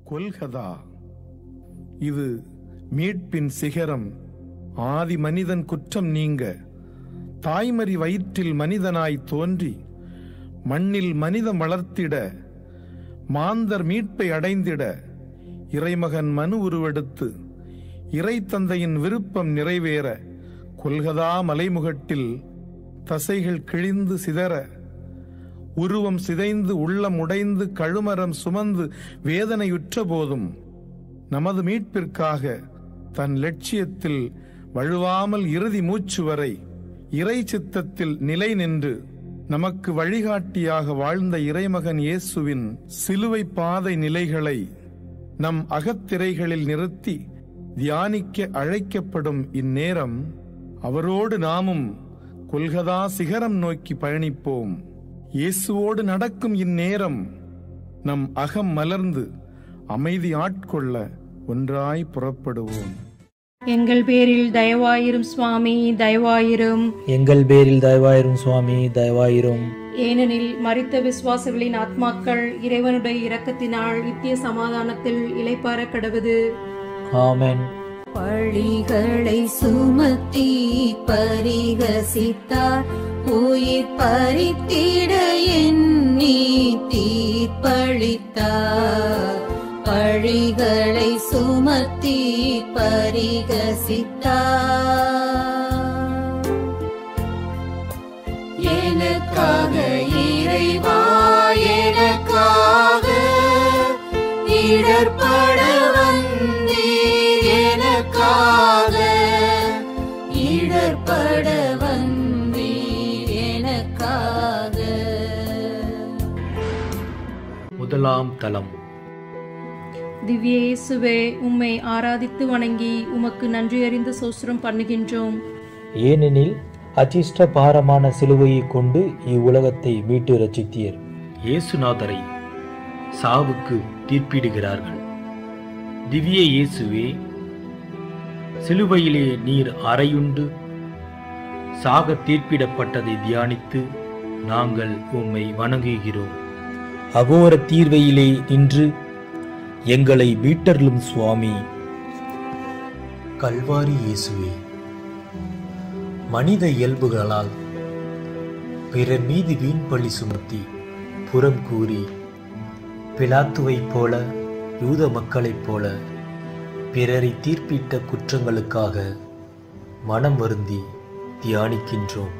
கொல்கதா இது மீட்பின் சிகரம் ஆதி மனிதன் குற்றம் நீங்க தாய்மறி வயிற்றில் மனிதனாய் தோன்றி மண்ணில் மனிதம் வளர்த்திட மாந்தர் மீட்பை அடைந்திட இறைமகன் மனு உருவெடுத்து இறை தந்தையின் விருப்பம் நிறைவேற கொல்கதா மலைமுகட்டில் தசைகள் கிழிந்து சிதற உருவம் சிதைந்து உள்ளம் உடைந்து கழுமரம் சுமந்து வேதனையுற்ற போதும் நமது மீட்பிற்காக தன் லட்சியத்தில் வழுவாமல் இறுதி மூச்சு வரை இறை சித்தத்தில் நிலை நின்று நமக்கு வழிகாட்டியாக வாழ்ந்த இறைமகன் இயேசுவின் சிலுவை பாதை நிலைகளை நம் அகத்திரைகளில் நிறுத்தி தியானிக்க அழைக்கப்படும் இந்நேரம் அவரோடு நாமும் கொல்கதா சிகரம் நோக்கி பயணிப்போம் இயேசுவோடு நடக்கும் இந்நேரம் நம் அகம் மலர்ந்து அமைதி ஆட்கொள்ள ஒன்றாய் புறப்படுவோம் எங்கள் பேரில் தயவாயிரும் சுவாமி தயவாயிரும் எங்கள் பேரில் தயவாயிரும் சுவாமி தயவாயிரும் ஏனெனில் மரித்த விசுவாசிகளின் ஆத்மாக்கள் இறைவனுடைய இரக்கத்தினால் நித்திய சமாதானத்தில் இளைப்பார கடவுது ஆமென் பழிகளை சுமத்தி பரிகசித்தார் உயிர் பறித்திட எண்ணி தீர்ப்பளித்தார் பழிகளை சுமத்தி பரிகசித்தார் எனக்காக இறைவா எனக்காக இடர்பட வந்தீர் எனக்காக இடர்பட வந்தீர் எனக்காக முதலாம் தலம் திவ்ய இயேசுவே உம்மை ஆராதித்து வணங்கி உமக்கு நன்றியறிந்து சோஸ்திரம் பண்ணுகின்றோம் ஏனெனில் அச்சிஷ்ட பாரமான சிலுவையை கொண்டு இவ்வுலகத்தை மீட்டு ரச்சித்தீர் இயேசுநாதரை சாவுக்கு தீர்ப்பிடுகிறார்கள் திவ்ய இயேசுவே சிலுவையிலே நீர் அறையுண்டு சாக தீர்ப்பிடப்பட்டதை தியானித்து நாங்கள் உம்மை வணங்குகிறோம் அகோர தீர்வையிலே நின்று எங்களை மீட்டருளும் சுவாமி கல்வாரி இயேசுவே மனித இயல்புகளால் பிறர் மீது வீண் பழி சுமத்தி புறம் கூறி பிலாத்துவைப் போல யூத மக்களைப் போல பிறரை தீர்ப்பிட்ட குற்றங்களுக்காக மனம் வருந்தி தியானிக்கின்றோம்